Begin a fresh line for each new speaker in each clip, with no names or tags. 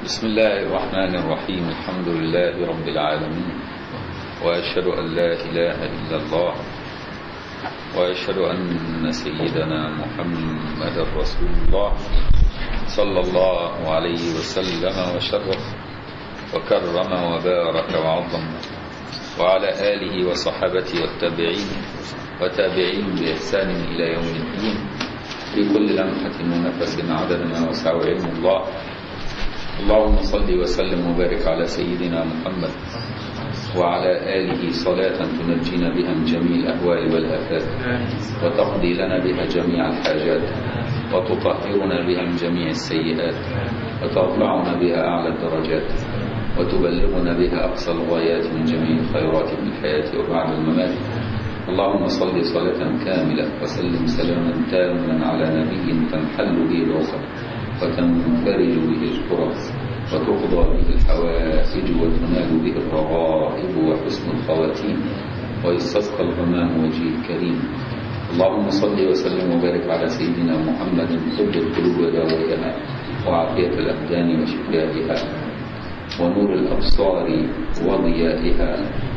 بسم الله الرحمن الرحيم الحمد لله رب العالمين وأشهد أن لا إله إلا الله وأشهد أن سيدنا محمد رسول الله صلى الله عليه وسلم وشرف وكرم وبارك وعظم وعلى آله وصحبه والتابعين وتابعين بإحسان إلى يوم الدين في كل لمحة ونفس عدد ما وسع علم الله اللهم صل وسلم وبارك على سيدنا محمد وعلى آله صلاة تنجينا بها من جميع الأهوال والآفات وتقضي لنا بها جميع الحاجات وتطهرنا بها من جميع السيئات وترفعنا بها أعلى الدرجات وتبلغنا بها أقصى الغايات من جميع الخيرات في الحياة وبعد الممات اللهم صل صلاة كاملة وسلم سلاما تاما على نبي تنحل به العقد وتنفرج به الكرب وتقضى به الحوائج وتنال به الرغائب وحسن الخواتيم ويستسقى الغمام وجه الكريم اللهم صل وسلم وبارك على سيدنا محمد طب القلوب ودوائها وعافية الأبدان وشفائها ونور الأبصار وضيائها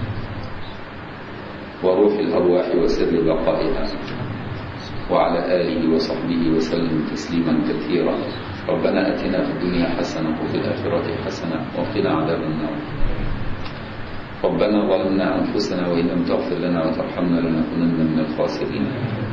وروح الأرواح وسر بقائها وعلى آله وصحبه وسلم تسليما كثيرا ربنا أتنا في الدنيا حسنة وفي الآخرة حسنة وقنا عذاب النار ربنا ظلمنا أنفسنا وإن لم تغفر لنا وترحمنا لنكونن من الخاسرين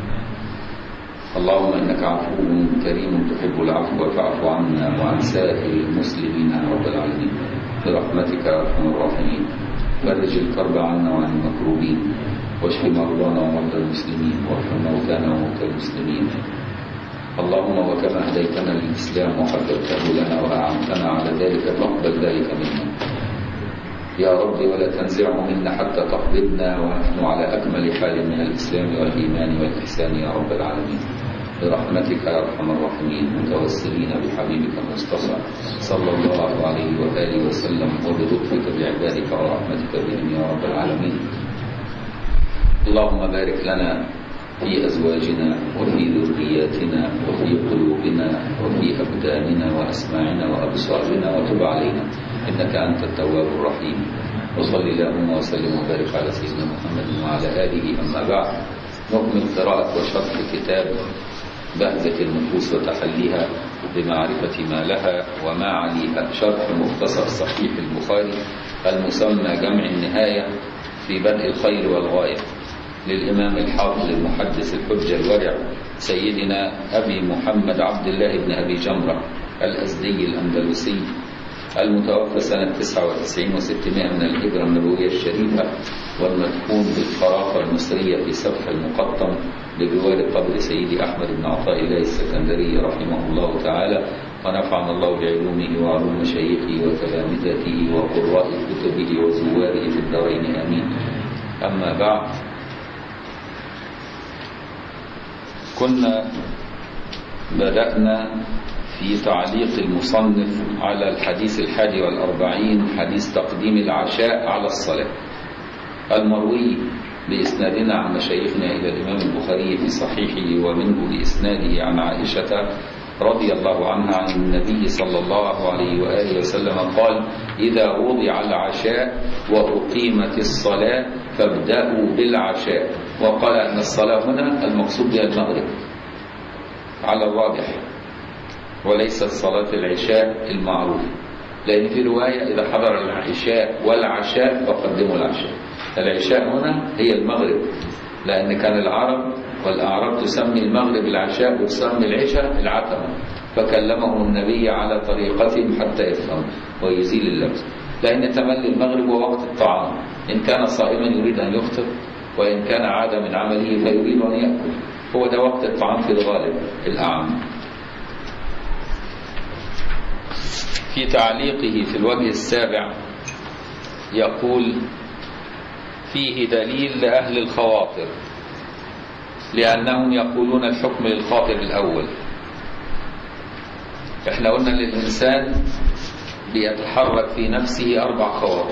اللهم إنك عفو كريم تحب العفو فاعف عنا وعن سائر المسلمين يا رب العالمين برحمتك يا أرحم الراحمين فرج الكرب عنا وعن المكروبين واشف مرضانا ومرضى المسلمين وارحم موتانا وموتى المسلمين اللهم وكما هديتنا للإسلام وحببته لنا وأعنتنا على ذلك فاقبل ذلك منا يا رب ولا تنزعه منا حتى تقبضنا ونحن على أكمل حال من الإسلام والإيمان والإحسان يا رب العالمين برحمتك يا أرحم الراحمين متوسلين بحبيبك المصطفى صلى الله عليه وآله وسلم وبلطفك بعبادك ورحمتك بهم يا رب العالمين اللهم بارك لنا في أزواجنا وفي ذرياتنا وفي قلوبنا وفي أبداننا وأسماعنا وأبصارنا وتب علينا إنك أنت التواب الرحيم وصل اللهم وسلم وبارك على سيدنا محمد وعلى آله أما بعد نكمل قراءة وشرح كتاب بهجة النفوس وتحليها بمعرفة ما لها وما عليها شرح مختصر صحيح البخاري المسمى جمع النهاية في بدء الخير والغاية للإمام الحافظ المحدث الحجة الورع سيدنا أبي محمد عبد الله بن أبي جمرة الأزدي الأندلسي المتوفى سنة 99 و600 من الهجرة النبوية الشريفة والمدفون بالخرافة المصرية في سفح المقطم بجوار قبر سيدي أحمد بن عطاء الله السكندري رحمه الله تعالى ونفعنا الله بعلومه وعلوم مشايخه وتلامذته وقراء كتبه وزواره في الدارين آمين أما بعد كنا بدأنا في تعليق المصنف على الحديث الحادي والأربعين حديث تقديم العشاء على الصلاة المروي بإسنادنا عن مشايخنا إلى الإمام البخاري في صحيحه ومنه بإسناده عن عائشة رضي الله عنها عن النبي صلى الله عليه وآله وسلم قال إذا وضع العشاء وأقيمت الصلاة فابدأوا بالعشاء وقال أن الصلاة هنا المقصود بها المغرب على الراجح وليست صلاة العشاء المعروف لأن في رواية إذا حضر العشاء والعشاء فقدموا العشاء العشاء هنا هي المغرب لأن كان العرب والأعراب تسمي المغرب العشاء وتسمي العشاء العتمة فكلمه النبي على طريقتهم حتى يفهم ويزيل اللبس لأن تملي المغرب هو وقت الطعام إن كان صائما يريد أن يفطر وإن كان عاد من عمله فيريد أن يأكل هو ده وقت الطعام في الغالب الأعم في تعليقه في الوجه السابع يقول فيه دليل لأهل الخواطر لأنهم يقولون الحكم للخاطر الأول احنا قلنا للإنسان بيتحرك في نفسه أربع خواطر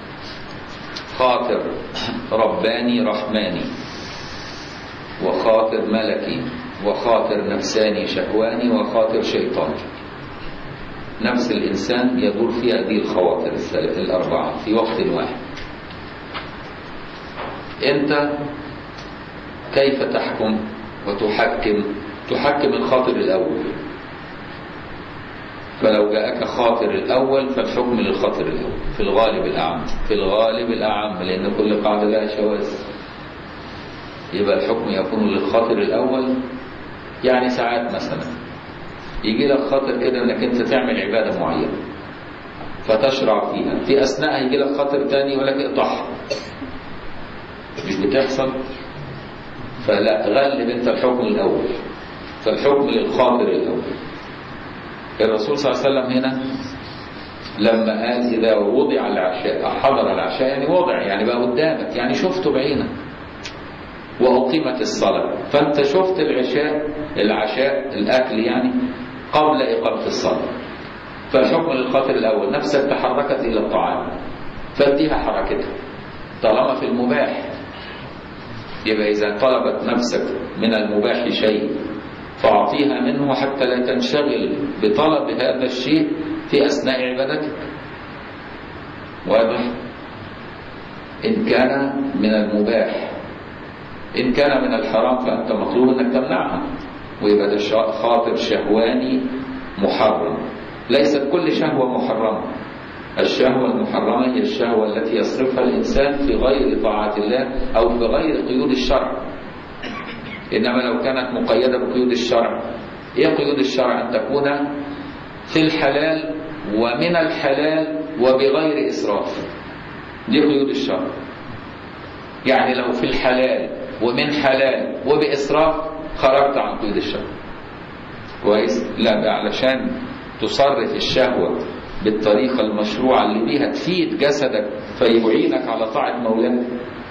خاطر رباني رحماني وخاطر ملكي وخاطر نفساني شهواني وخاطر شيطاني نفس الإنسان يدور فيها هذه الخواطر الثلاث الأربعة في وقت واحد أنت كيف تحكم وتحكم تحكم الخاطر الأول فلو جاءك خاطر الأول فالحكم للخاطر الأول في الغالب الأعم في الغالب الأعم لأن كل قاعدة لها شواذ يبقى الحكم يكون للخاطر الأول يعني ساعات مثلا يجي لك خاطر كده انك انت تعمل عبادة معينة فتشرع فيها في أثناء يجي لك خاطر تاني يقول لك اقطعها مش بتحصل فلا غلب انت الحكم الأول فالحكم للخاطر الأول الرسول صلى الله عليه وسلم هنا لما قال إذا وضع العشاء حضر العشاء يعني وضع يعني بقى قدامك يعني شفته بعينك وأقيمت الصلاة فأنت شفت العشاء العشاء الأكل يعني قبل إقامة الصلاة فالحكم للخاطر الأول نفسك تحركت إلى الطعام فاديها حركتها طالما في المباح يبقى إذا طلبت نفسك من المباح شيء فأعطيها منه حتى لا تنشغل بطلب هذا الشيء في أثناء عبادتك واضح إن كان من المباح إن كان من الحرام فأنت مطلوب أنك تمنعها ويبقى ده خاطر شهواني محرم ليست كل شهوة محرمة الشهوة المحرمة هي الشهوة التي يصرفها الإنسان في غير طاعة الله أو في غير قيود الشرع إنما لو كانت مقيدة بقيود الشرع إيه قيود الشرع أن تكون في الحلال ومن الحلال وبغير إسراف دي قيود الشرع يعني لو في الحلال ومن حلال وبإسراف خرجت عن قيود الشهوة كويس لا ده علشان تصرف الشهوة بالطريقة المشروعة اللي بيها تفيد جسدك فيعينك على طاعة مولاك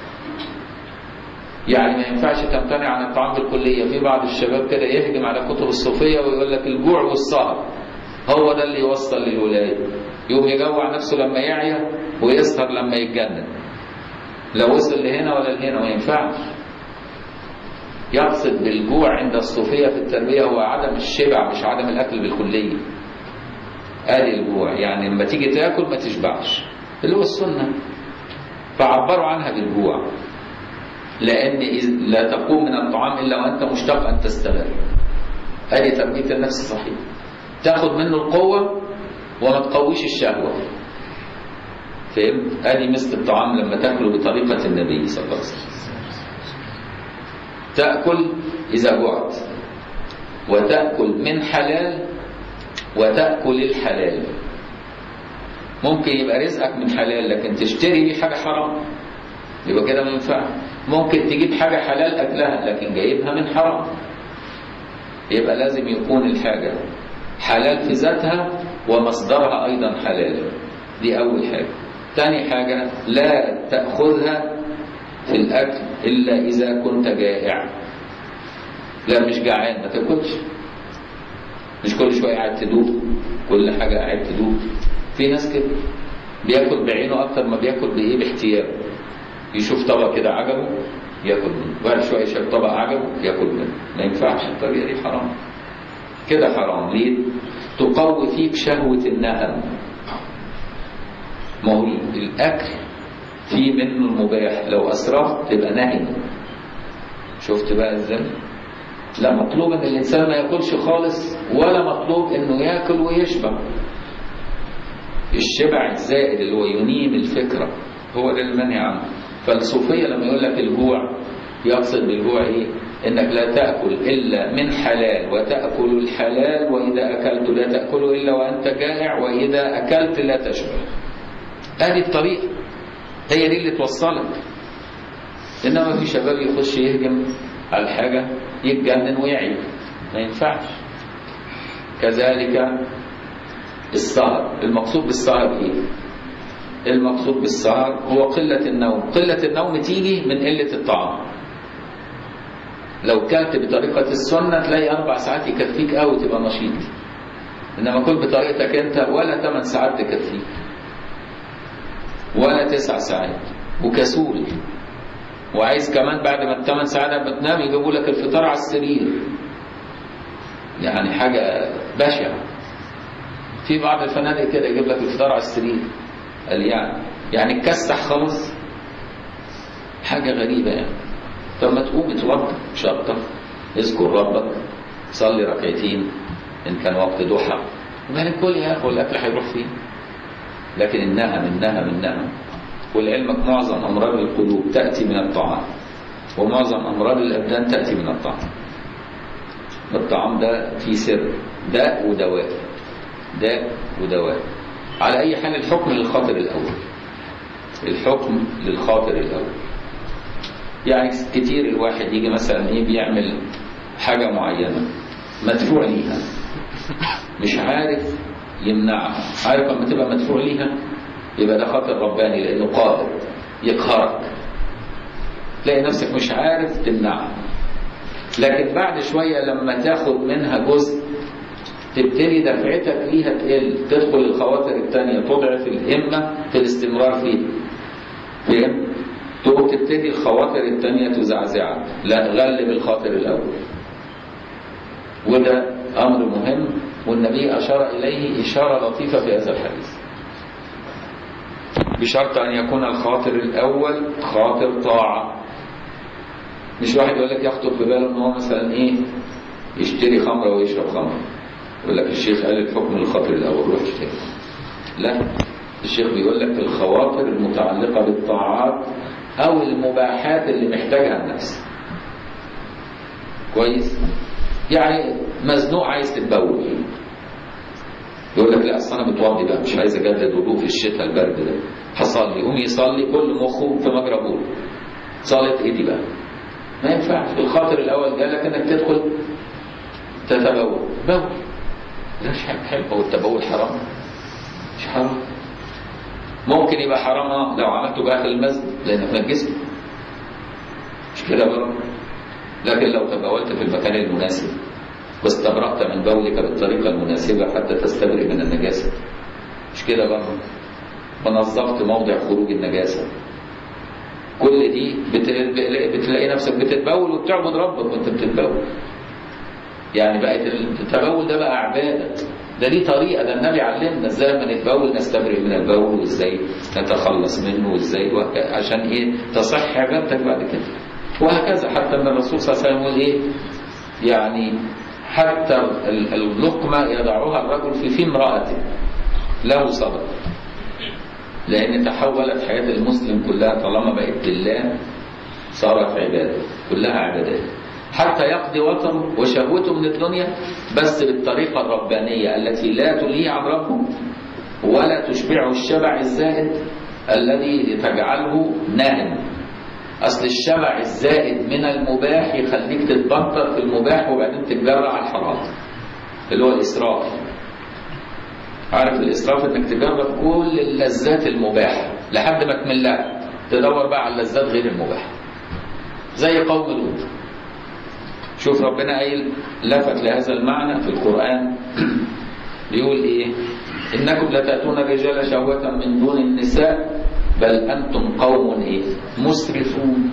يعني ما ينفعش تمتنع عن الطعام بالكلية في بعض الشباب كده يهجم على كتب الصوفية ويقول لك الجوع والسهر هو ده اللي يوصل للولاية يقوم يجوع نفسه لما يعيا ويسهر لما يتجنن لا وصل لهنا ولا لهنا ما ينفعش يقصد بالجوع عند الصوفية في التربية هو عدم الشبع مش عدم الأكل بالكلية قال الجوع يعني لما تيجي تاكل ما تشبعش اللي هو السنة فعبروا عنها بالجوع لأن لا تقوم من الطعام إلا وأنت مشتاق أن تستغل هذه تربية النفس الصحيح تاخد منه القوة وما تقويش الشهوة فهمت؟ هذه مثل الطعام لما تاكله بطريقة النبي صلى الله عليه وسلم تأكل إذا جعت وتأكل من حلال وتأكل الحلال ممكن يبقى رزقك من حلال لكن تشتري بيه حاجة حرام يبقى كده ما ينفعش ممكن تجيب حاجة حلال أكلها لكن جايبها من حرام يبقى لازم يكون الحاجة حلال في ذاتها ومصدرها أيضا حلال دي أول حاجة تاني حاجة لا تأخذها في الأكل إلا إذا كنت جائع لا مش جعان ما تاكلش مش كل شوية قاعد تدوق كل حاجة قاعد تدوق في ناس كده بياكل بعينه أكتر ما بياكل بإيه باحتياج يشوف طبق كده عجبه ياكل منه بعد شوية شاف طبق عجبه ياكل منه ما ينفعش الطريقة دي حرام كده حرام ليه؟ تقوي فيك شهوة النهم ما هو الأكل في منه المباح لو أسرفت تبقى نهم شفت بقى ازاي؟ لا مطلوب ان الانسان ما ياكلش خالص ولا مطلوب انه ياكل ويشبع الشبع الزائد اللي هو ينيم الفكره هو ده المنهي عنه فالصوفيه لما يقول لك الجوع يقصد بالجوع ايه انك لا تاكل الا من حلال وتاكل الحلال واذا اكلت لا تاكل الا وانت جائع واذا اكلت لا تشبع هذه الطريقه هي دي اللي توصلك انما في شباب يخش يهجم على الحاجه يتجنن ويعي ما ينفعش كذلك السهر المقصود بالسهر ايه المقصود بالسهر هو قلة النوم قلة النوم تيجي من قلة الطعام لو كلت بطريقة السنة تلاقي أربع ساعات يكفيك أوي تبقى نشيط إنما كل بطريقتك أنت ولا ثمان ساعات تكفيك ولا تسع ساعات وكسول وعايز كمان بعد ما الثمان ساعات بتنام يجيبوا لك الفطار على السرير يعني حاجة بشعة في بعض الفنادق كده يجيب لك الفطار على السرير قال يعني يعني اتكسح خالص حاجة غريبة يعني طب ما تقوم اتوضى شطف اذكر ربك صلي ركعتين ان كان وقت ضحى وبعدين كل يا اخي والاكل هيروح فين لكن النهم النهم النهم ولعلمك معظم امراض القلوب تاتي من الطعام ومعظم امراض الابدان تاتي من الطعام الطعام ده فيه سر داء ودواء داء ودواء على اي حال الحكم للخاطر الاول الحكم للخاطر الاول يعني كتير الواحد يجي مثلا ايه بيعمل حاجه معينه مدفوع ليها مش عارف يمنعها عارف لما تبقى مدفوع ليها يبقى ده خاطر رباني لانه قادر يقهرك تلاقي نفسك مش عارف تمنعها لكن بعد شوية لما تاخد منها جزء تبتدي دفعتك ليها تقل تدخل الخواطر التانية تضعف الهمة في الاستمرار فيها فهم؟ تقوم تبتدي الخواطر التانية تزعزعك لا غلب الخاطر الأول وده أمر مهم والنبي أشار إليه إشارة لطيفة في هذا الحديث بشرط أن يكون الخاطر الأول خاطر طاعة مش واحد يقول لك يخطر في باله ان هو مثلا ايه يشتري خمره ويشرب خمره يقول لك الشيخ قال الحكم الخاطر الاول روح اشتري لا الشيخ بيقول لك الخواطر المتعلقه بالطاعات او المباحات اللي محتاجها النفس كويس يعني مزنوق عايز تتبول يقول لك لا اصل انا متوضي بقى مش عايز اجدد وضوء في الشتاء البرد ده هصلي يقوم يصلي كل مخه في مجرى بول صلاه ايدي بقى ما ينفعش الخاطر الاول قال لك انك تدخل تتبول بول مش حاجه حلوه والتبول حرام مش حرام ممكن يبقى حرام لو عملته داخل المسجد لانك نجسته مش كده برضه لكن لو تبولت في المكان المناسب واستبرأت من بولك بالطريقة المناسبة حتى تستبرئ من النجاسة مش كده برضه ونظفت موضع خروج النجاسة كل دي بتلاقي نفسك بتتبول وبتعبد ربك وانت بتتبول يعني بقت التبول ده بقى عباده ده دي طريقه ده النبي علمنا ازاي لما نتبول نستبرئ من البول وازاي نتخلص منه وازاي عشان ايه تصح عبادتك بعد كده وهكذا حتى ان الرسول صلى الله عليه وسلم يقول ايه يعني حتى اللقمه يضعها الرجل في في امراته له صدق لأن تحولت حياة المسلم كلها طالما بقت لله صارت عبادة كلها عبادات حتى يقضي وطنه وشهوته من الدنيا بس بالطريقة الربانية التي لا تلهيه عن ربه ولا تشبعه الشبع الزائد الذي تجعله نائم أصل الشبع الزائد من المباح يخليك تتبطر في المباح وبعدين تتجرع على الحرام اللي هو الإسراف عارف الإسراف إنك تجرب كل اللذات المباحة لحد ما تملها تدور بقى على اللذات غير المباحة زي قوم لوط شوف ربنا قايل لفت لهذا المعنى في القرآن بيقول إيه إنكم لتأتون الرجال شهوة من دون النساء بل أنتم قوم إيه مسرفون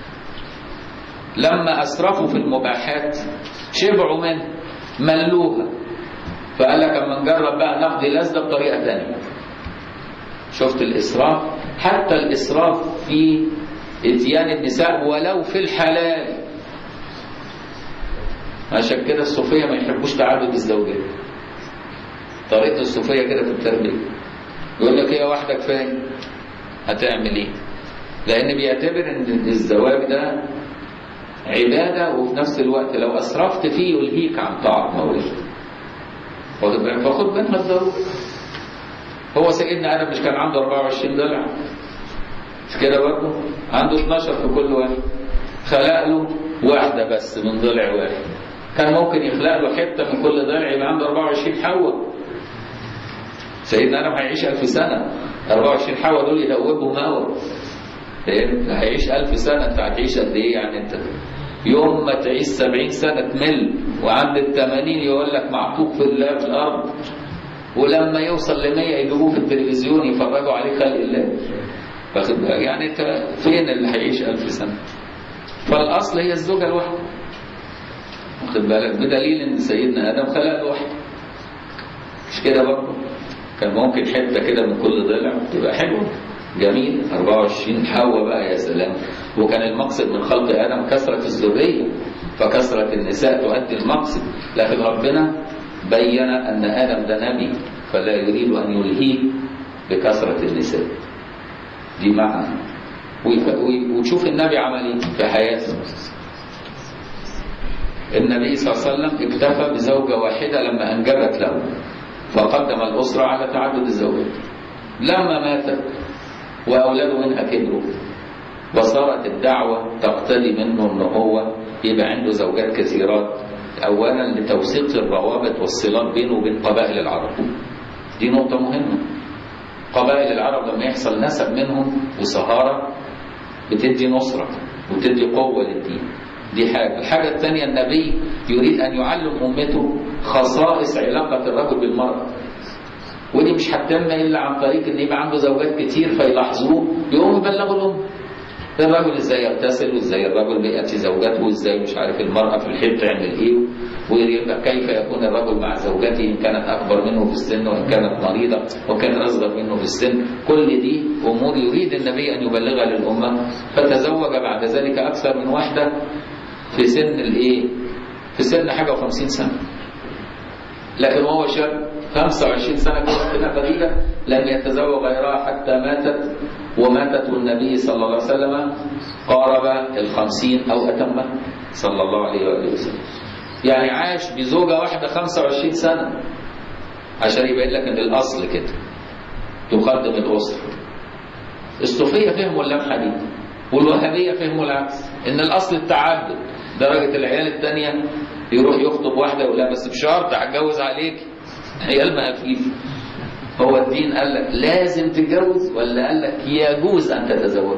لما أسرفوا في المباحات شبعوا منه ملوها فقال لك اما نجرب بقى نقضي لذة بطريقة تانية شفت الإسراف حتى الإسراف في إتيان النساء ولو في الحلال عشان كده الصوفية ما يحبوش تعدد الزوجات طريقة الصوفية كده في التربية يقول لك هي واحدة كفاية هتعمل ايه لأن بيعتبر إن الزواج ده عبادة وفي نفس الوقت لو أسرفت فيه يلهيك عن طاعة مولدك واخد بالك فخد منها الضروره هو سيدنا ادم مش كان عنده 24 ضلع مش كده برضه عنده 12 في كل واحد خلق له واحده بس من ضلع واحد كان ممكن يخلق له حته من كل ضلع يبقى عنده 24 حواء سيدنا ادم هيعيش 1000 سنه 24 حواء دول يدوبوا موت فاهم هيعيش 1000 سنه انت هتعيش قد ايه يعني انت يوم ما تعيش 70 سنه تمل وعند ال 80 يقول لك معطوق في الله في الارض ولما يوصل ل 100 يجيبوه في التلفزيون يفرجوا عليه خلق الله واخد بالك يعني انت فين اللي هيعيش 1000 سنه فالاصل هي الزوجه الواحده واخد بالك بدليل ان سيدنا ادم خلق له واحده مش كده برضه كان ممكن حته كده من كل ضلع تبقى حلوه جميل 24 حواء بقى يا سلام وكان المقصد من خلق ادم كثره الذريه فكثره النساء تؤدي المقصد لكن ربنا بين ان ادم ده نبي فلا يريد ان يلهيه بكثره النساء دي معنى وتشوف النبي عمل ايه في حياته النبي صلى الله عليه وسلم اكتفى بزوجة واحدة لما أنجبت له فقدم الأسرة على تعدد الزوجات لما ماتت وأولاده منها كبروا وصارت الدعوة تقتدي منه أنه هو يبقى عنده زوجات كثيرات أولا لتوثيق الروابط والصلات بينه وبين قبائل العرب دي نقطة مهمة قبائل العرب لما يحصل نسب منهم وصهارة بتدي نصرة وتدي قوة للدين دي حاجة الحاجة الثانية النبي يريد أن يعلم أمته خصائص علاقة الرجل بالمرأة ودي مش هتتم إلا عن طريق إن يبقى عنده زوجات كتير فيلاحظوه يقوموا يبلغوا الأم الرجل ازاي يغتسل وازاي الرجل بيأتي زوجته وازاي مش عارف المرأة في الحيض تعمل ايه ويبقى كيف يكون الرجل مع زوجته ان كانت اكبر منه في السن وان كانت مريضة وكان اصغر منه في السن كل دي امور يريد النبي ان يبلغها للامة فتزوج بعد ذلك اكثر من واحدة في سن الايه في سن حاجة و50 سنة لكن وهو شاب 25 سنة كده فريدة لم يتزوج غيرها حتى ماتت وماتت النبي صلى الله عليه وسلم قارب الخمسين أو أتمه صلى الله عليه وآله وسلم يعني عاش بزوجة واحدة 25 سنة عشان يبين لك ان الأصل كده تقدم الأسرة الصوفية فهموا اللمحة دي والوهابية فهموا العكس ان الأصل التعدد درجة العيال الثانية يروح يخطب واحدة يقول لها بس بشرط هتجوز عليك عيال مهفيف هو الدين قال لك لازم تتجوز ولا قال لك يجوز ان تتزوج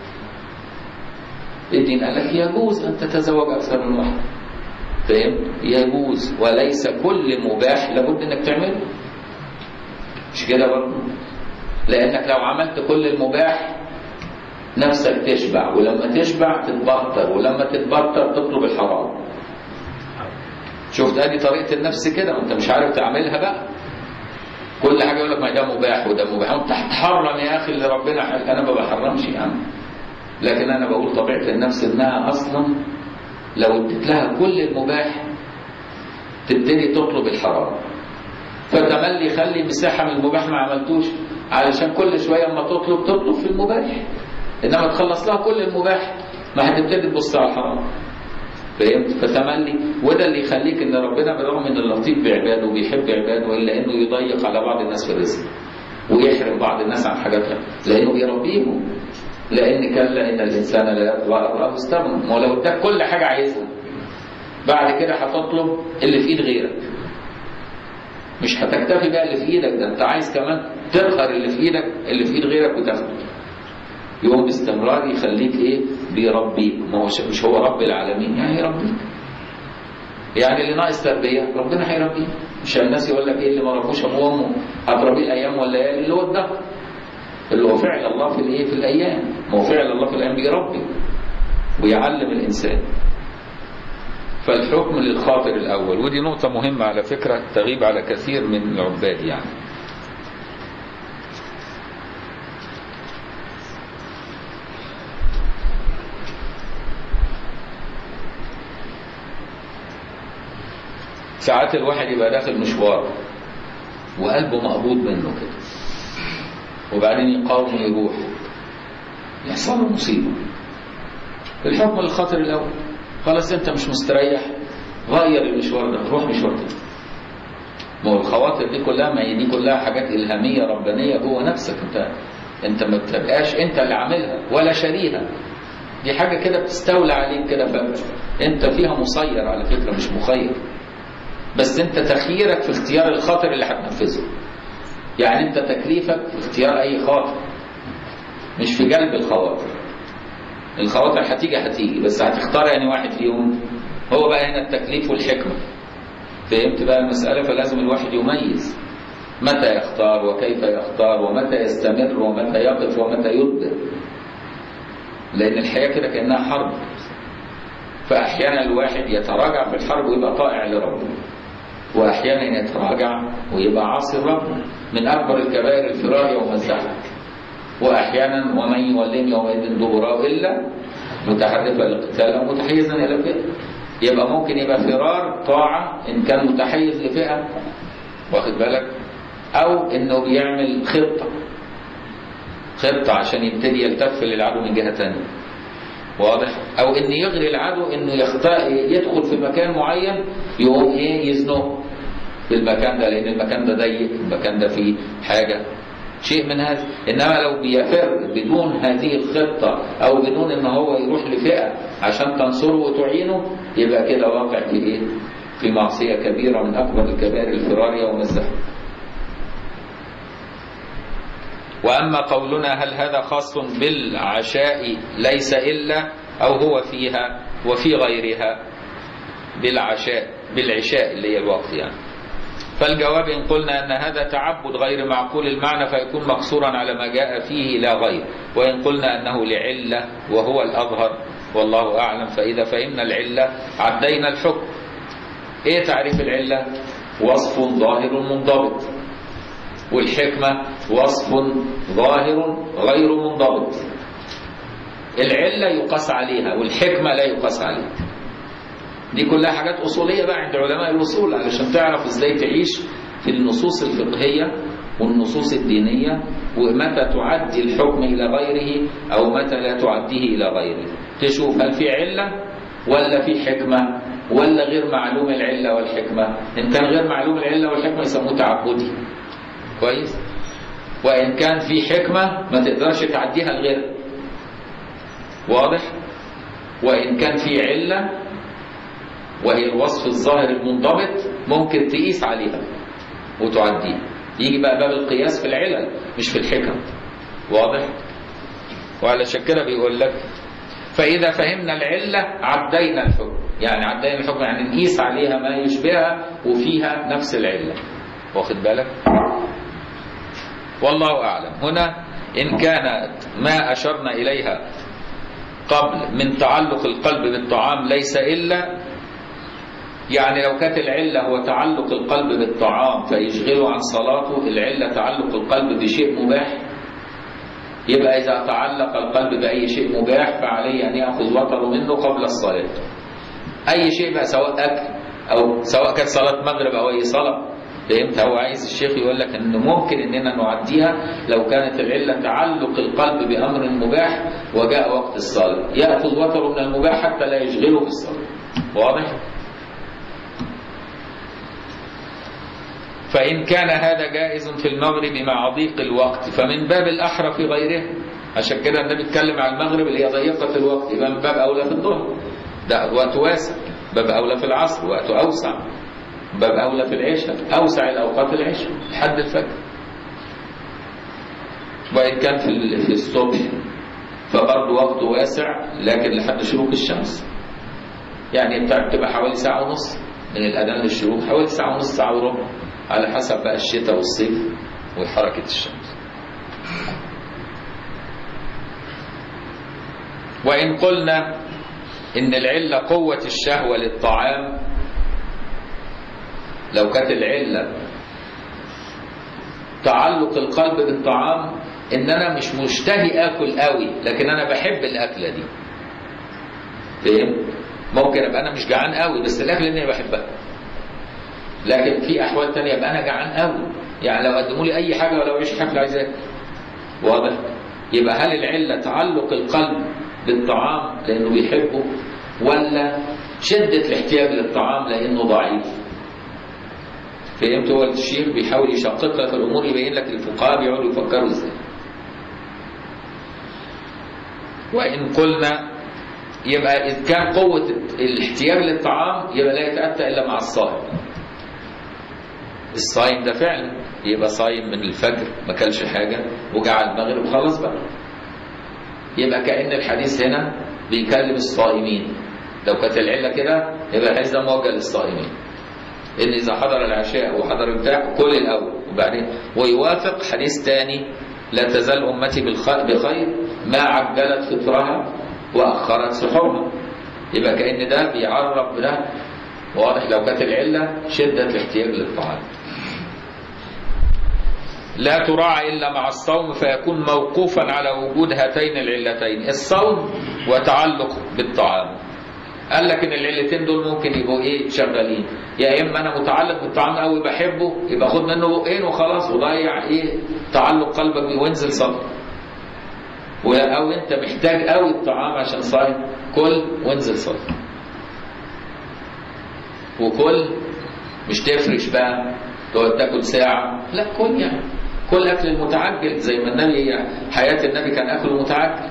الدين قال لك يجوز ان تتزوج اكثر من واحد فاهم يجوز وليس كل مباح لابد انك تعمله مش كده برضه لانك لو عملت كل المباح نفسك تشبع ولما تشبع تتبطر ولما تتبطر تطلب الحرام شفت ادي طريقه النفس كده وانت مش عارف تعملها بقى كل حاجه يقول لك ما ده مباح وده مباح وانت هتحرم يا اخي اللي ربنا حل. انا ما بحرمش يا عم لكن انا بقول طبيعه النفس انها اصلا لو اديت لها كل المباح تبتدي تطلب الحرام فتملي خلي مساحه من المباح ما عملتوش علشان كل شويه اما تطلب تطلب في المباح انما تخلص لها كل المباح ما هتبتدي تبص على الحرام فهمت فتملي وده اللي يخليك ان ربنا بالرغم ان اللطيف بعباده وبيحب عباده الا انه يضيق على بعض الناس في الرزق ويحرم بعض الناس عن حاجاتها لانه بيربيهم لان كلا ان الانسان لا يطغى راه استغنى ما لو اداك كل حاجه عايزها بعد كده هتطلب اللي في ايد غيرك مش هتكتفي بقى اللي في ايدك ده انت عايز كمان تقهر اللي في ايدك اللي في ايد غيرك وتاخده يوم باستمرار يخليك ايه بيربيك ما هو مش هو رب العالمين يعني يربيك يعني اللي ناقص تربيه ربنا هيربيه مش الناس يقول لك ايه اللي ما ربوش ابوه وامه هتربيه الايام والليالي اللي هو الدهر اللي هو فعل الله في الايه في الايام ما هو فعل الله في الايام بيربي ويعلم الانسان فالحكم للخاطر الاول ودي نقطه مهمه على فكره تغيب على كثير من العباد يعني ساعات الواحد يبقى داخل مشوار وقلبه مقبوض منه كده وبعدين يقاوم ويروح يحصل له مصيبه الحكم للخاطر الاول خلاص انت مش مستريح غير المشوار ده روح مشوار تاني ما هو الخواطر دي كلها ما هي دي كلها حاجات الهاميه ربانيه جوه نفسك انت انت ما بتبقاش انت اللي عاملها ولا شاريها دي حاجه كده بتستولى عليك كده فانت فيها مسير على فكره مش مخير بس انت تخييرك في اختيار الخاطر اللي هتنفذه يعني انت تكليفك في اختيار اي خاطر مش في جلب الخواطر الخواطر هتيجي هتيجي بس هتختار يعني واحد فيهم هو بقى هنا التكليف والحكمة فهمت بقى المسألة فلازم الواحد يميز متى يختار وكيف يختار ومتى يستمر ومتى يقف ومتى يدبر لأن الحياة كده كأنها حرب فأحيانا الواحد يتراجع في الحرب ويبقى طائع لربه وأحيانا يتراجع ويبقى عاصي ربه من أكبر الكبائر الفرار يوم الزحف وأحيانا ومن يولين يومئذ دبره إلا متحرفا للقتال أو متحيزا إلى فئة يبقى ممكن يبقى فرار طاعة إن كان متحيز لفئة واخد بالك أو إنه بيعمل خطة خطة عشان يبتدي يلتف للعدو من جهة تانية واضح او ان يغري العدو انه يخت... يدخل في مكان معين يقوم ايه يزنقه في المكان ده لان المكان ده ضيق المكان ده فيه حاجه شيء من هذا انما لو بيفر بدون هذه الخطه او بدون ان هو يروح لفئه عشان تنصره وتعينه يبقى كده واقع في ايه في معصيه كبيره من اكبر الكبائر الفرار يوم الزحف وأما قولنا هل هذا خاص بالعشاء ليس إلا أو هو فيها وفي غيرها بالعشاء بالعشاء اللي هي الوقت يعني فالجواب إن قلنا أن هذا تعبد غير معقول المعنى فيكون مقصورا على ما جاء فيه لا غير وإن قلنا أنه لعلة وهو الأظهر والله أعلم فإذا فهمنا العلة عدينا الحكم إيه تعريف العلة وصف ظاهر منضبط والحكمة وصف ظاهر غير منضبط العلة يقاس عليها والحكمة لا يقاس عليها دي كلها حاجات أصولية بقى عند علماء الأصول علشان تعرف إزاي تعيش في النصوص الفقهية والنصوص الدينية ومتى تعدي الحكم إلى غيره أو متى لا تعديه إلى غيره تشوف هل في علة ولا في حكمة ولا غير معلوم العلة والحكمة إن كان غير معلوم العلة والحكمة يسموه تعبدي كويس وإن كان في حكمة ما تقدرش تعديها لغيرها واضح وإن كان في علة وهي الوصف الظاهر المنضبط ممكن تقيس عليها وتعديها يجي بقى باب القياس في العلل مش في الحكم واضح وعلشان كده بيقول لك فإذا فهمنا العلة عدينا الحكم يعني عدينا الحكم يعني نقيس عليها ما يشبهها وفيها نفس العلة واخد بالك والله أعلم هنا إن كانت ما أشرنا إليها قبل من تعلق القلب بالطعام ليس إلا يعني لو كانت العلة هو تعلق القلب بالطعام فيشغله عن صلاته العلة تعلق القلب بشيء مباح يبقى إذا تعلق القلب بأي شيء مباح فعليه أن يأخذ وطره منه قبل الصلاة أي شيء بقى سواء أكل أو سواء كانت صلاة مغرب أو أي صلاة فهمت هو عايز الشيخ يقول لك انه ممكن اننا نعديها لو كانت العله تعلق القلب بامر مباح وجاء وقت الصلاه ياخذ وتره من المباح حتى لا يشغله في الصلاه واضح فإن كان هذا جائز في المغرب مع ضيق الوقت فمن باب الأحرى في غيره عشان كده النبي اتكلم على المغرب اللي هي ضيقة الوقت يبقى من باب أولى في الظهر ده وقت واسع باب أولى في العصر وقت أوسع باب أولى في العشاء أوسع الأوقات العشاء لحد الفجر وإن كان في في الصبح فبرضه وقته واسع لكن لحد شروق الشمس يعني بتبقى حوالي ساعة ونص من الأذان للشروق حوالي ساعة ونص ساعة وربع على حسب بقى الشتاء والصيف وحركة الشمس وإن قلنا إن العلة قوة الشهوة للطعام لو كانت العلة تعلق القلب بالطعام ان انا مش مشتهي اكل قوي لكن انا بحب الاكله دي فاهم ممكن ابقى انا مش جعان قوي بس الاكله دي انا بحبها لكن في احوال تانية ابقى انا جعان قوي يعني لو قدموا لي اي حاجه ولو عيش حفله عايز اكل واضح يبقى هل العله تعلق القلب بالطعام لانه بيحبه ولا شده الاحتياج للطعام لانه ضعيف فهمت هو الشيخ بيحاول يشقق لك الامور يبين لك الفقهاء بيقعدوا يفكروا ازاي وان قلنا يبقى اذ كان قوه الاحتياج للطعام يبقى لا يتاتى الا مع الصائم الصايم ده فعلا يبقى صايم من الفجر ما كلش حاجه وجع المغرب خلاص بقى يبقى كأن الحديث هنا بيكلم الصائمين لو كانت العله كده يبقى الحديث ده موجه للصائمين ان اذا حضر العشاء وحضر البتاع كل الاول وبعدين ويوافق حديث ثاني لا تزال امتي بخير ما عجلت فطرها واخرت سحورها يبقى كان ده بيعرف ده واضح لو كانت العله شده الاحتياج للطعام لا تراعى إلا مع الصوم فيكون موقوفا على وجود هاتين العلتين الصوم وتعلق بالطعام قال لك ان العلتين دول ممكن يبقوا ايه شغالين يا اما انا متعلق بالطعام قوي بحبه يبقى خد منه بقين وخلاص وضيع ايه تعلق قلبك بيه وانزل صلي او انت محتاج قوي الطعام عشان صايم كل وانزل صلي وكل مش تفرش بقى تقعد تاكل ساعه لا كل يعني كل اكل المتعجل زي ما النبي حياه النبي كان اكله متعجل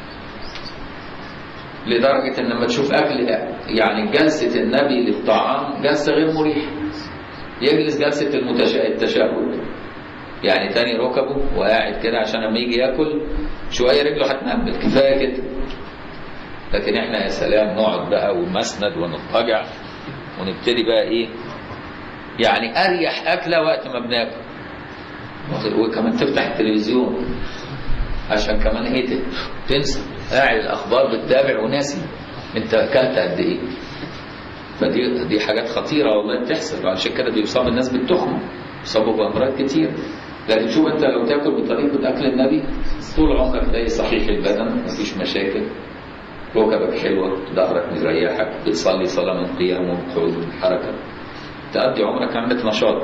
لدرجة ان لما تشوف اكل يعني جلسة النبي للطعام جلسة غير مريحة يجلس جلسة المتشا... التشهد يعني تاني ركبه وقاعد كده عشان لما يجي ياكل شوية رجله هتنبل كفاية كده لكن احنا يا سلام نقعد بقى ونمسند ونضطجع ونبتدي بقى ايه يعني اريح اكله وقت ما بناكل وكمان تفتح التلفزيون عشان كمان ايه تنسى قاعد الاخبار بتتابع وناسي انت اكلت قد ايه فدي دي حاجات خطيره والله بتحصل عشان كده بيصاب الناس بالتخمه بيصابوا بامراض كتير لكن شوف انت لو تاكل بطريقه اكل النبي طول عمرك تلاقي صحيح البدن مفيش مشاكل ركبك حلوه ظهرك مريحك بتصلي صلاه من قيام ومن قعود ومن حركه تقضي عمرك عندك نشاط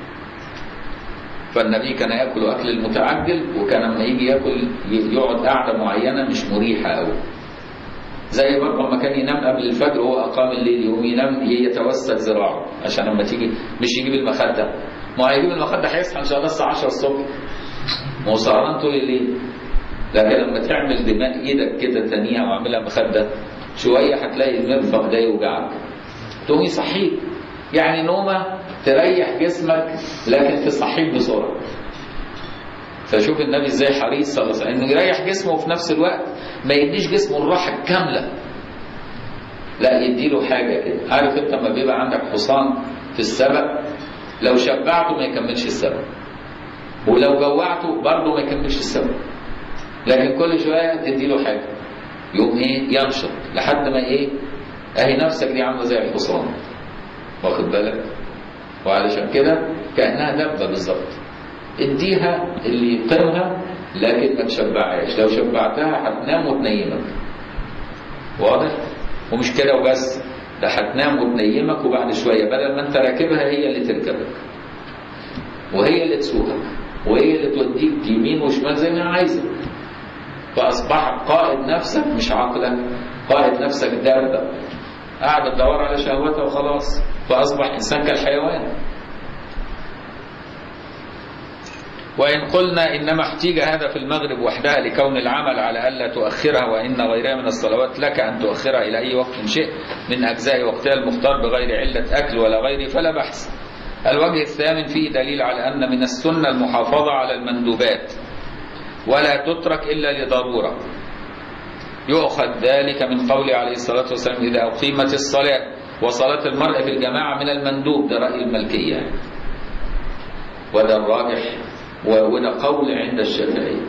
فالنبي كان ياكل اكل المتعجل وكان لما يجي ياكل يقعد قعده معينه مش مريحه قوي زي برضه لما كان ينام قبل الفجر وهو اقام الليل يقوم ينام يتوسد ذراعه عشان لما تيجي مش يجيب المخده ما هو هيجيب المخده هيصحى ان شاء الله الساعه 10 الصبح ما هو سهران طول الليل لكن لما تعمل دماء ايدك كده تانية واعملها مخده شويه هتلاقي المرفق ده يوجعك تقوم يصحيك يعني نومه تريح جسمك لكن تصحيك بسرعه فشوف النبي ازاي حريص صلى الله عليه وسلم انه يريح جسمه وفي نفس الوقت ما يديش جسمه الراحه الكامله لا يديله حاجه كده عارف انت لما بيبقى عندك حصان في السبق لو شبعته ما يكملش السبق ولو جوعته برضه ما يكملش السبق لكن كل شويه تديله حاجه يقوم ايه ينشط لحد ما ايه اهي نفسك دي عامله زي الحصان واخد بالك وعلشان كده كانها دبه بالظبط اديها اللي يقيمها لكن ما تشبعهاش لو شبعتها هتنام وتنيمك واضح ومش كده وبس ده هتنام وتنيمك وبعد شويه بدل ما انت راكبها هي اللي تركبك وهي اللي تسوقك وهي اللي توديك يمين وشمال زي ما عايزه فاصبح قائد نفسك مش عقلك قائد نفسك دابه قاعده تدور على شهوتها وخلاص فاصبح انسان كالحيوان وإن قلنا إنما احتيج هذا في المغرب وحدها لكون العمل على ألا تؤخرها وإن غيرها من الصلوات لك أن تؤخرها إلى أي وقت شئت من أجزاء وقتها المختار بغير علة أكل ولا غيره فلا بحث الوجه الثامن فيه دليل على أن من السنة المحافظة على المندوبات ولا تترك إلا لضرورة يؤخذ ذلك من قوله عليه الصلاة والسلام إذا أقيمت الصلاة وصلاة المرء في الجماعة من المندوب ده رأي الملكية وده الراجح وده قول عند الشافعية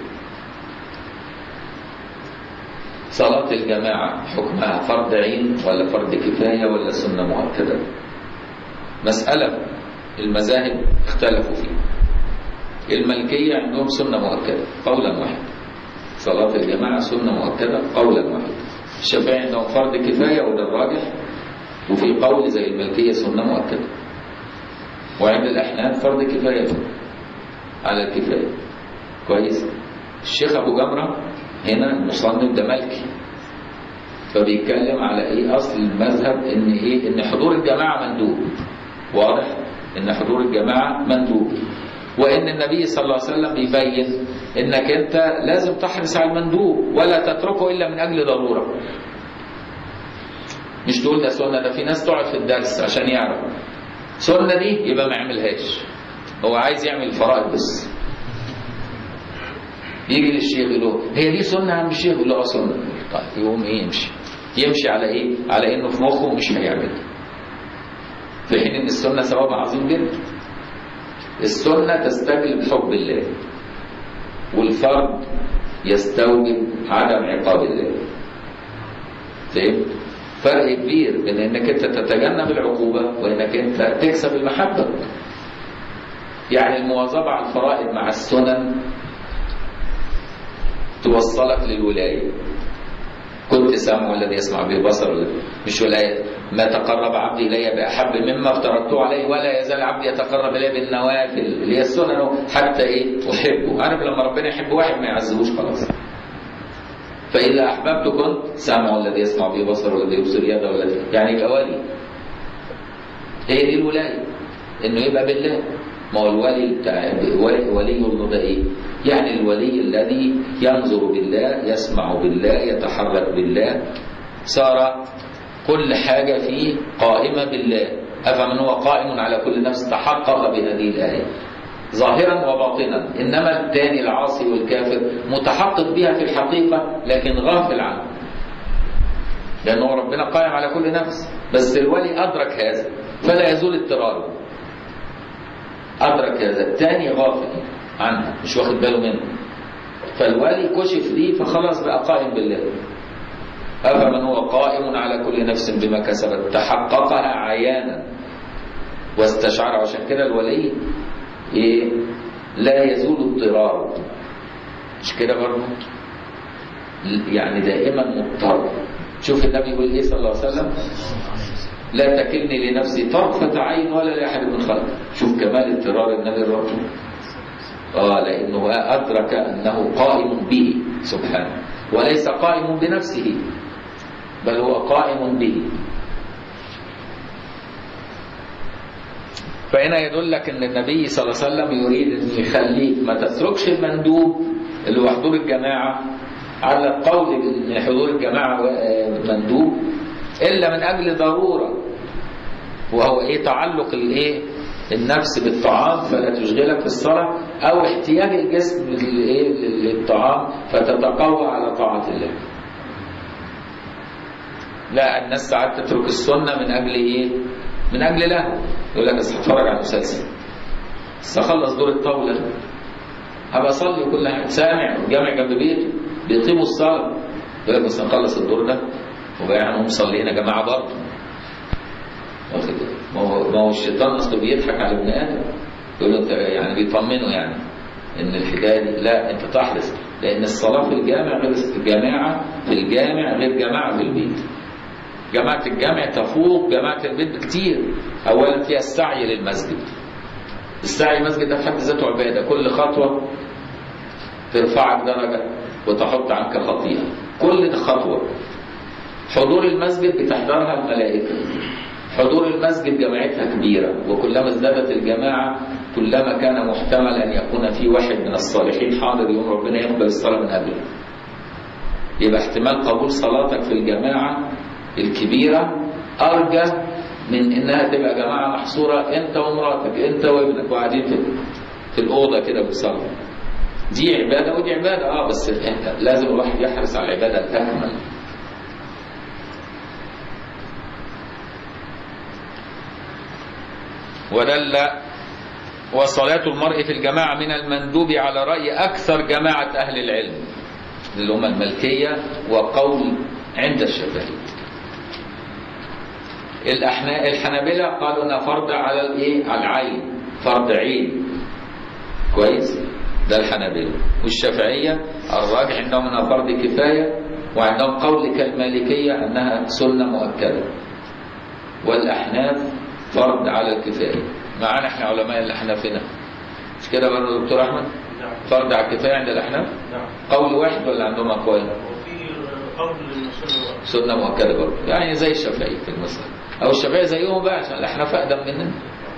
صلاة الجماعة حكمها فرض عين ولا فرض كفاية ولا سنة مؤكدة مسألة المذاهب اختلفوا فيها الملكية عندهم سنة مؤكدة قولا واحدا صلاة الجماعة سنة مؤكدة قولا واحدا الشافعي عندهم فرض كفاية وده الراجح وفي قول زي الملكية سنة مؤكدة وعند الأحناف فرض كفاية على الكفاية كويس الشيخ أبو جمرة هنا المصنف ده ملكي فبيتكلم على ايه اصل المذهب ان ايه ان حضور الجماعه مندوب واضح ان حضور الجماعه مندوب وان النبي صلى الله عليه وسلم بيبين انك انت لازم تحرص على المندوب ولا تتركه الا من اجل ضروره مش تقول ده سنه ده في ناس تقعد في الدرس عشان يعرف سنه دي يبقى ما يعملهاش هو عايز يعمل الفرائض بس يجي للشيخ يقول له هي دي سنه يا عم الشيخ يقول له اه سنه طيب يقوم ايه يمشي يمشي على ايه على انه في مخه مش هيعملها في حين ان السنه ثواب عظيم جدا السنه تستجلب حب الله والفرض يستوجب عدم عقاب الله فهمت فرق كبير بين انك انت تتجنب العقوبه وانك انت تكسب المحبه يعني المواظبة على الفرائض مع السنن توصلك للولاية كنت سامع الذي يسمع به بصر مش ولاية ما تقرب عبدي إلي بأحب مما افترضته عليه ولا يزال عبدي يتقرب إلي بالنوافل اللي هي السنن حتى إيه أحبه عارف لما ربنا يحب واحد ما يعزهوش خلاص فإذا أحببت كنت سامع الذي يسمع به بصر والذي يبصر يده والذي يعني يبقى ولي هي دي الولاية إنه يبقى بالله ما هو الولي بتاع ولي الله ده إيه؟ يعني الولي الذي ينظر بالله يسمع بالله يتحرك بالله صار كل حاجة فيه قائمة بالله أفمن هو قائم على كل نفس تحقق بهذه الآية ظاهرا وباطنا إنما الثاني العاصي والكافر متحقق بها في الحقيقة لكن غافل عنها لأنه ربنا قائم على كل نفس بس الولي أدرك هذا فلا يزول اضطراره أدرك هذا الثاني غافل عنها مش واخد باله منه فالولي كشف ليه فخلاص بقى قائم بالله أفمن هو قائم على كل نفس بما كسبت تحققها عيانا واستشعر عشان كده الولي إيه لا يزول اضطراره مش كده برضه يعني دائما مضطر شوف النبي يقول ايه صلى الله عليه وسلم لا تكلني لنفسي طرفة عين ولا لأحد من خلقي شوف كمال اضطرار النبي الرسول اه لانه ادرك انه قائم به سبحانه وليس قائم بنفسه بل هو قائم به فهنا يدلك ان النبي صلى الله عليه وسلم يريد ان يخليك ما تتركش المندوب اللي هو حضور الجماعه على القول ان حضور الجماعه مندوب الا من اجل ضروره وهو ايه تعلق الايه النفس بالطعام فلا تشغلك في الصلاه او احتياج الجسم للايه للطعام فتتقوى على طاعه الله لا الناس ساعات تترك السنه من اجل ايه من اجل له يقول لك بس هتفرج على المسلسل بس اخلص دور الطاوله هبقى اصلي وكل حاجه سامع جامع جنب بيته بيقيموا الصلاه يقول لك بس نخلص الدور ده وبقى هنقوم مصليين يا جماعه برضه واخد ما هو ما هو الشيطان اصله بيضحك على ابن ادم يقول له انت يعني بيطمنه يعني ان الحكايه دي لا انت تحرص لان الصلاه في الجامع غير الجماعه في الجامع غير جماعه في البيت جماعة الجامع تفوق جماعة البيت بكتير أولا فيها السعي للمسجد السعي المسجد ده في حد ذاته عبادة كل خطوة ترفعك درجة وتحط عنك خطيئة كل خطوة حضور المسجد بتحضرها الملائكة حضور المسجد جماعتها كبيرة وكلما ازدادت الجماعة كلما كان محتمل أن يكون في واحد من الصالحين حاضر يوم ربنا يقبل الصلاة من قبله يبقى احتمال قبول صلاتك في الجماعة الكبيرة أرجى من إنها تبقى جماعة محصورة أنت ومراتك أنت وابنك وقاعدين في, في الأوضة كده بتصلي دي عبادة ودي عبادة اه بس لازم الواحد يحرص على العبادة الأكمل ودل وصلاة المرء في الجماعة من المندوب على رأي أكثر جماعة أهل العلم اللي هم الملكية وقول عند الشافعية الأحنا الحنابلة قالوا انها فرض على الايه على العين فرض عين كويس ده الحنابلة والشافعية الراجح عندهم انها فرض كفاية وعندهم قول كالمالكية انها سنة مؤكدة والأحناف فرض على الكفاية معانا احنا علماء الأحناف هنا مش كده برضه دكتور أحمد؟ فرض على الكفاية عند الأحناف؟ قول واحد ولا عندهم أقوال؟
قول
سنة مؤكدة برضه يعني زي الشافعي في المسألة أو الشافعي زيهم بقى عشان الأحناف أقدم مننا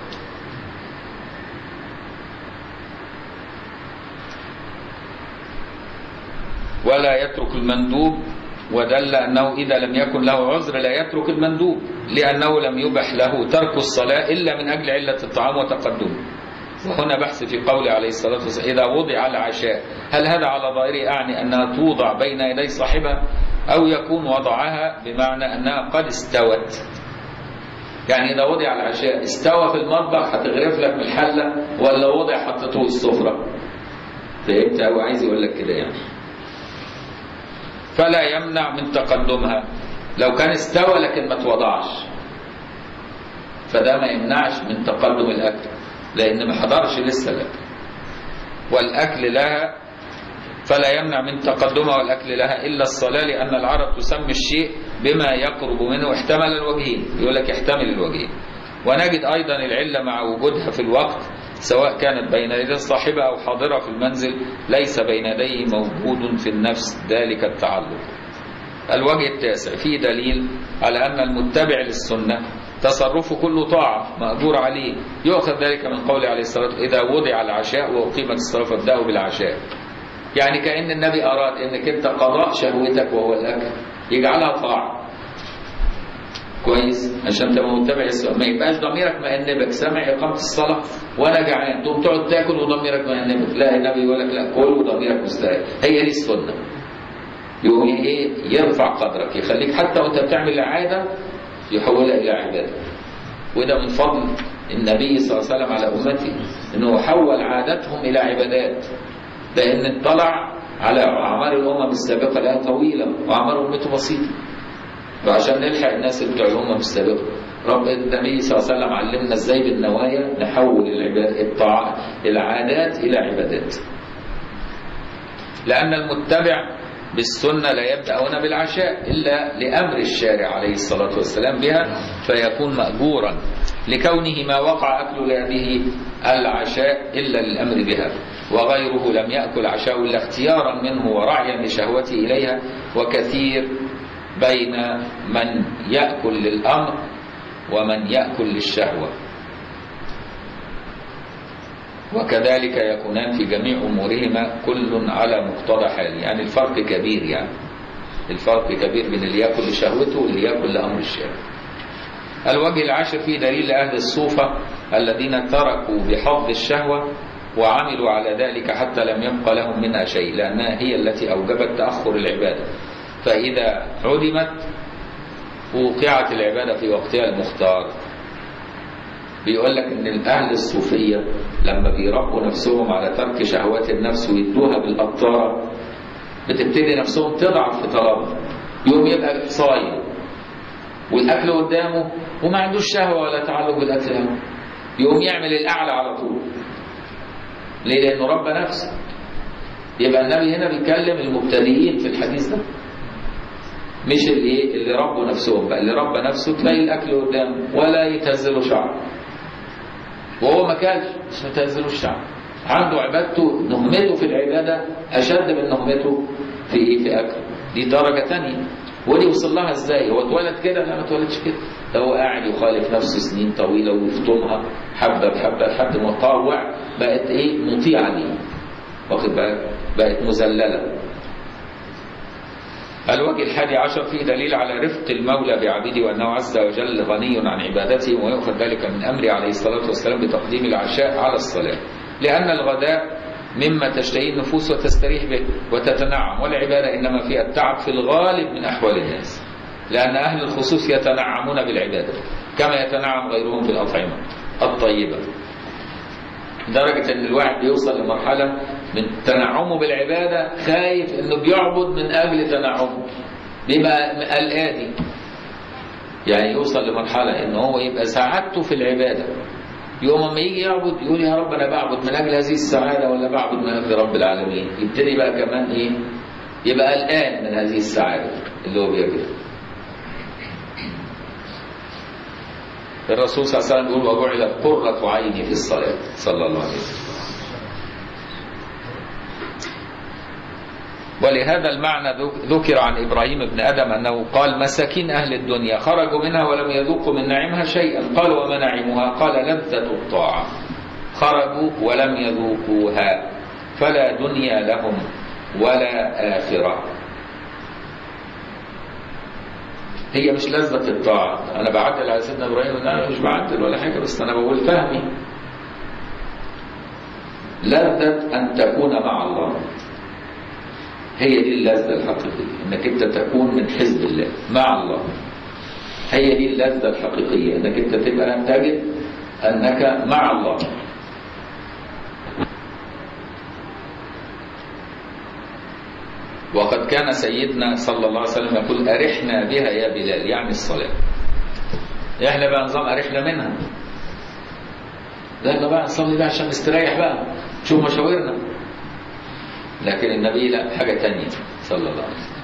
ولا يترك المندوب ودل أنه إذا لم يكن له عذر لا يترك المندوب لأنه لم يبح له ترك الصلاة إلا من أجل علة الطعام وتقدمه وهنا بحث في قوله عليه الصلاة والسلام إذا وضع العشاء هل هذا على ظاهره أعني أنها توضع بين يدي صاحبها أو يكون وضعها بمعنى أنها قد استوت يعني إذا وضع العشاء استوى في المطبخ هتغرف لك من الحلة ولا وضع حطته السفرة فهمت أو عايز يقول لك كده يعني فلا يمنع من تقدمها لو كان استوى لكن ما توضعش فده ما يمنعش من تقدم الأكل لأن ما حضرش لسه الأكل والأكل لها فلا يمنع من تقدمها والأكل لها إلا الصلاة لأن العرب تسمي الشيء بما يقرب منه احتمل الوجهين يقول لك يحتمل الوجهين ونجد أيضا العلة مع وجودها في الوقت سواء كانت بين يدي صاحبها أو حاضرة في المنزل ليس بين يديه موجود في النفس ذلك التعلق الوجه التاسع فيه دليل على أن المتبع للسنة تصرفه كله طاعة مأجور عليه يؤخذ ذلك من قول عليه الصلاة والسلام إذا وضع العشاء وأقيمت الصلاة فابدأوا بالعشاء يعني كأن النبي أراد أنك أنت قضاء شهوتك وهو الأكل يجعلها طاعة كويس عشان تبقى متبع السنة ما يبقاش ضميرك مأنبك سامع إقامة الصلاة وأنا جعان تقوم تقعد تاكل وضميرك مأنبك لا النبي يقول لك لا كل وضميرك مستريح هي دي السنة يقوم ايه يرفع قدرك يخليك حتى وانت بتعمل عاده يحولها الى عباده وده من فضل النبي صلى الله عليه وسلم على امته انه حول عاداتهم الى عبادات لان اطلع على اعمار الامم السابقه لها طويله واعمار امته بسيطه فعشان نلحق الناس اللي بتوع الامم السابقه رب النبي صلى الله عليه وسلم علمنا ازاي بالنوايا نحول العباد الطاعة العادات الى عبادات لان المتبع بالسنة لا يبدأون بالعشاء إلا لأمر الشارع عليه الصلاة والسلام بها فيكون مأجورا لكونه ما وقع أكل لهذه العشاء إلا للأمر بها وغيره لم يأكل عشاء إلا اختيارا منه ورعيا لشهوته إليها وكثير بين من يأكل للأمر ومن يأكل للشهوة وكذلك يكونان في جميع أمورهما كل على مقتضى حاله يعني الفرق كبير يعني الفرق كبير بين اللي يأكل لشهوته واللي يأكل لأمر الشارع الوجه العاشر فيه دليل لأهل الصوفة الذين تركوا بحظ الشهوة وعملوا على ذلك حتى لم يبقى لهم منها شيء لأنها هي التي أوجبت تأخر العبادة فإذا عدمت وقعت العبادة في وقتها المختار بيقول لك ان الاهل الصوفيه لما بيربوا نفسهم على ترك شهوات النفس ويدوها بالقطاره بتبتدي نفسهم تضعف في طلبها يوم يبقى صايم والاكل قدامه وما عندوش شهوه ولا تعلق بالاكل قوي يقوم يعمل الاعلى على طول ليه لانه ربى نفسه يبقى النبي هنا بيكلم المبتدئين في الحديث ده مش اللي اللي ربوا نفسهم بقى اللي ربى نفسه تلاقي الاكل قدامه ولا يتهزله شعر وهو ما كانش مش متنزل الشعب عنده عبادته نهمته في العبادة أشد من نهمته في إيه في أكل دي درجة تانية ودي وصل لها ازاي هو اتولد كده لا ما اتولدش كده ده هو قاعد يخالف نفسه سنين طويلة ويفطمها حبة بحبة لحد ما طاوع بقت ايه مطيعة ليه واخد بالك بقت مذللة الوجه الحادي عشر فيه دليل على رفق المولى بعبيده وأنه عز وجل غني عن عبادته ويؤخذ ذلك من أمره عليه الصلاة والسلام بتقديم العشاء على الصلاة لأن الغداء مما تشتهي النفوس وتستريح به وتتنعم والعبادة إنما فيها التعب في الغالب من أحوال الناس لأن أهل الخصوص يتنعمون بالعبادة كما يتنعم غيرهم بالأطعمة الطيبة لدرجة ان الواحد بيوصل لمرحلة من تنعمه بالعبادة خايف انه بيعبد من اجل تنعمه بيبقى قلقان يعني يوصل لمرحلة ان هو يبقى سعادته في العبادة يوم ما يجي يعبد يقول يا رب انا بعبد من اجل هذه السعادة ولا بعبد من اجل رب العالمين يبتدي بقى كمان ايه يبقى قلقان من هذه السعادة اللي هو بيجري الرسول صلى الله عليه وسلم يقول وجعلت قرة عيني في الصلاة صلى الله عليه وسلم ولهذا المعنى ذكر عن إبراهيم بن أدم أنه قال مساكين أهل الدنيا خرجوا منها ولم يذوقوا من نعيمها شيئا قال وما نعيمها قال لذة الطاعة خرجوا ولم يذوقوها فلا دنيا لهم ولا آخرة هي مش لذة الطاعة أنا بعدل على سيدنا إبراهيم أنا مش بعدل ولا حاجة بس أنا بقول فهمي لذة أن تكون مع الله هي دي اللذة الحقيقية إنك أنت تكون من حزب الله مع الله هي دي اللذة الحقيقية إنك أنت تبقى تجد أنك مع الله وقد كان سيدنا صلى الله عليه وسلم يقول أرحنا بها يا بلال يعني الصلاة احنا بقى نظام أرحنا منها يلا بقى نصلي بقى عشان نستريح بقى نشوف مشاورنا لكن النبي لا حاجة تانية صلى الله عليه وسلم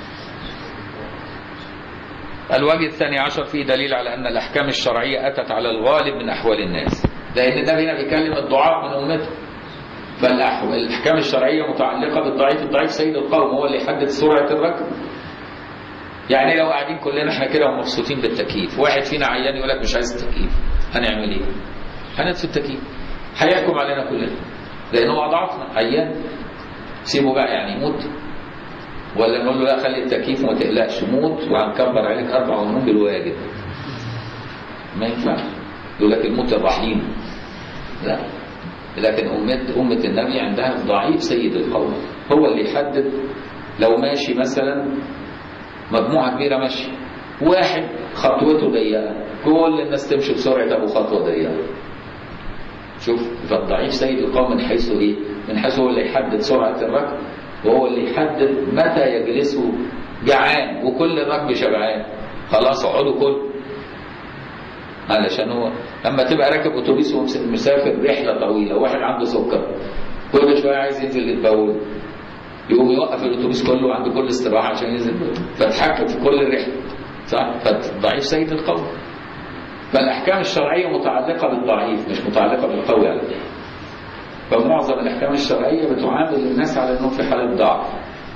الوجه الثاني عشر فيه دليل على أن الأحكام الشرعية أتت على الغالب من أحوال الناس لأن النبي هنا بيكلم الضعاف من أمته فالأحكام الشرعية متعلقة بالضعيف الضعيف سيد القوم هو اللي يحدد سرعة الركب يعني لو قاعدين كلنا احنا كده ومبسوطين بالتكييف واحد فينا عيان يقول لك مش عايز التكييف هنعمل ايه هندفي التكييف هيحكم علينا كلنا لانه اضعفنا عيان سيبه بقى يعني يموت ولا نقول له لا خلي التكييف وما تقلقش موت وهنكبر عليك اربع ونوم بالواجب ما ينفعش يقول لك الموت الرحيم لا لكن أمة أمة النبي عندها ضعيف سيد القوم هو اللي يحدد لو ماشي مثلا مجموعة كبيرة ماشي واحد خطوته ضيقة كل الناس تمشي بسرعة أبو خطوة ضيقة شوف فالضعيف سيد القوم من حيث إيه؟ من حيث هو اللي يحدد سرعة الركب وهو اللي يحدد متى يجلسوا جعان وكل الركب شبعان خلاص اقعدوا كل علشان هو لما تبقى راكب اتوبيس ومسافر رحله طويله واحد عنده سكر كل شويه عايز ينزل يتبول يقوم يوقف الاتوبيس كله عند كل استراحه عشان ينزل فتحكم في كل الرحله صح فالضعيف سيد القوم فالاحكام الشرعيه متعلقه بالضعيف مش متعلقه بالقوي على فكره فمعظم الاحكام الشرعيه بتعامل الناس على انهم في حاله ضعف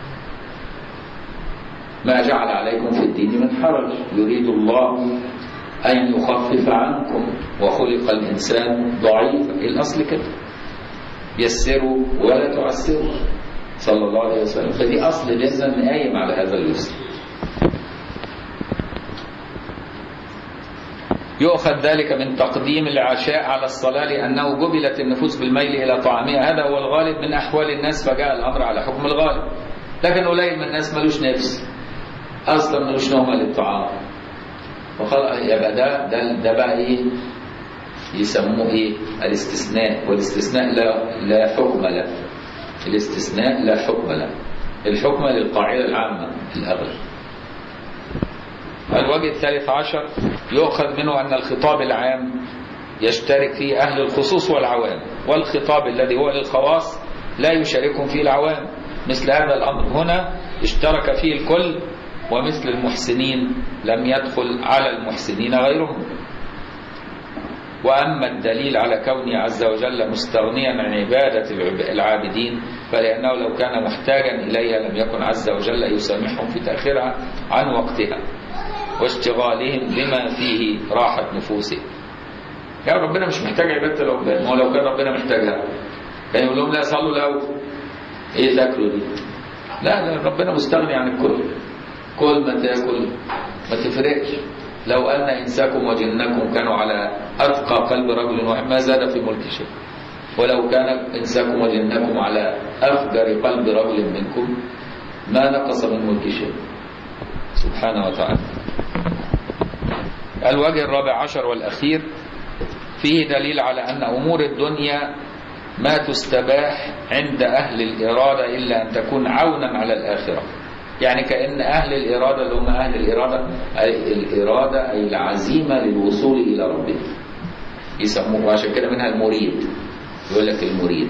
ما جعل عليكم في الدين من حرج يريد الله أن يخفف عنكم وخلق الإنسان ضعيفا الأصل كده يسروا ولا تعسروا صلى الله عليه وسلم فدي أصل لازم قايم على هذا اليسر يؤخذ ذلك من تقديم العشاء على الصلاة لأنه جبلت النفوس بالميل إلى طعامها هذا هو الغالب من أحوال الناس فجاء الأمر على حكم الغالب لكن قليل من الناس ملوش نفس أصلا ملوش نوم للطعام فخلاص يبقى ده ده ده بقى ايه يسموه ايه الاستثناء والاستثناء لا لا حكم له الاستثناء لا حكم له الحكم للقاعدة العامة الأغلب الوجه الثالث عشر يؤخذ منه أن الخطاب العام يشترك فيه أهل الخصوص والعوام والخطاب الذي هو للخواص لا يشاركهم فيه العوام مثل هذا الأمر هنا اشترك فيه الكل ومثل المحسنين لم يدخل على المحسنين غيرهم وأما الدليل على كونه عز وجل مستغنيا عن عبادة العابدين فلأنه لو كان محتاجا إليها لم يكن عز وجل يسامحهم في تأخيرها عن وقتها واشتغالهم بما فيه راحة نفوسهم يا ربنا مش محتاج عبادة العباد ما هو لو كان ربنا محتاجها كان يقول لهم لا صلوا الأول إيه تاكلوا دي لا لا ربنا مستغني عن الكل كل ما تاكل ما تفرقش لو أن إنساكم وجنكم كانوا على أتقى قلب رجل واحد ما زاد في ملك شيء ولو كان إنساكم وجنكم على أفجر قلب رجل منكم ما نقص من ملك شيء سبحانه وتعالى الوجه الرابع عشر والأخير فيه دليل على أن أمور الدنيا ما تستباح عند أهل الإرادة إلا أن تكون عونا على الآخرة يعني كأن أهل الإرادة اللي هم أهل الإرادة أي الإرادة أي العزيمة للوصول إلى ربهم يسموه عشان كده منها المريد يقول لك المريد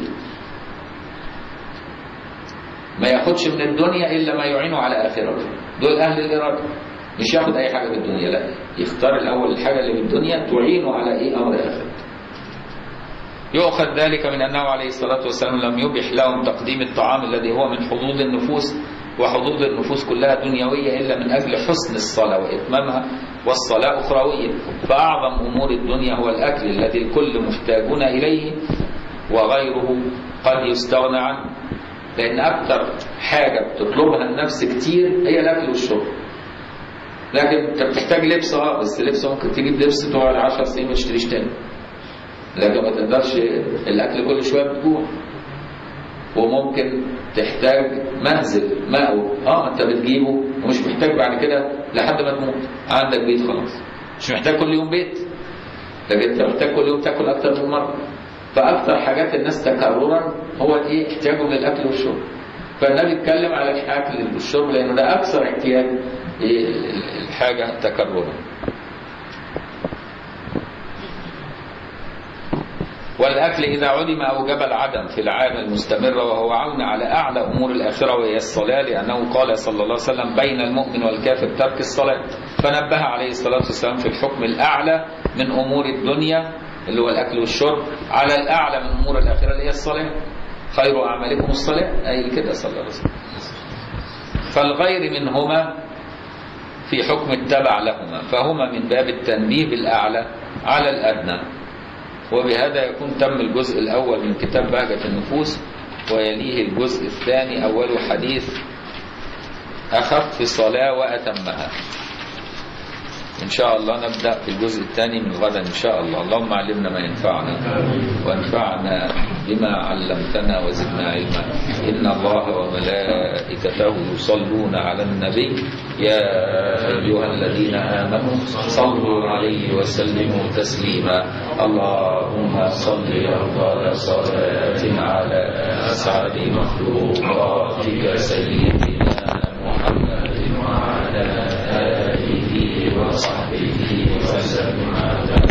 ما ياخدش من الدنيا إلا ما يعينه على آخرته دول أهل الإرادة مش ياخد أي حاجة في الدنيا لا يختار الأول الحاجة اللي في الدنيا تعينه على إيه أمر آخرته يؤخذ ذلك من أنه عليه الصلاة والسلام لم يبح لهم تقديم الطعام الذي هو من حظوظ النفوس وحظوظ النفوس كلها دنيوية إلا من أجل حسن الصلاة وإتمامها والصلاة أخروية فأعظم أمور الدنيا هو الأكل الذي الكل محتاجون إليه وغيره قد يستغنى عنه لأن أكثر حاجة بتطلبها النفس كتير هي الأكل والشرب لكن أنت بتحتاج لبس اه بس لبس ممكن تجيب لبس تقعد 10 سنين ما تشتريش تاني لكن ما تقدرش الأكل كل شوية بتجوع وممكن تحتاج منزل مأوى اه انت بتجيبه ومش محتاج بعد كده لحد ما تموت عندك بيت خلاص مش محتاج كل يوم بيت لكن انت محتاج كل يوم تاكل اكتر من مره فاكثر حاجات الناس تكررا هو ايه احتياجهم للاكل والشرب فالنبي اتكلم على الاكل والشرب لانه ده اكثر احتياج الحاجه تكررا والأكل إذا علم أوجب العدم في العام المستمر وهو عون على أعلى أمور الآخرة وهي الصلاة لأنه قال صلى الله عليه وسلم بين المؤمن والكافر ترك الصلاة فنبه عليه الصلاة والسلام في الحكم الأعلى من أمور الدنيا اللي هو الأكل والشرب على الأعلى من أمور الآخرة اللي هي الصلاة خير أعمالكم الصلاة أي كده صلى الله عليه وسلم فالغير منهما في حكم التبع لهما فهما من باب التنبيه بالأعلى على الأدنى وبهذا يكون تم الجزء الأول من كتاب بهجة النفوس ويليه الجزء الثاني أول حديث أخف الصلاة وأتمها إن شاء الله نبدأ في الجزء الثاني من غدا إن شاء الله اللهم علمنا ما ينفعنا وانفعنا بما علمتنا وزدنا علما إن الله وملائكته يصلون على النبي يا أيها الذين آمنوا صلوا عليه وسلموا تسليما اللهم صل أفضل صلاة على أسعد مخلوقاتك سيدنا محمد وعلى آله وصحبه وسلم على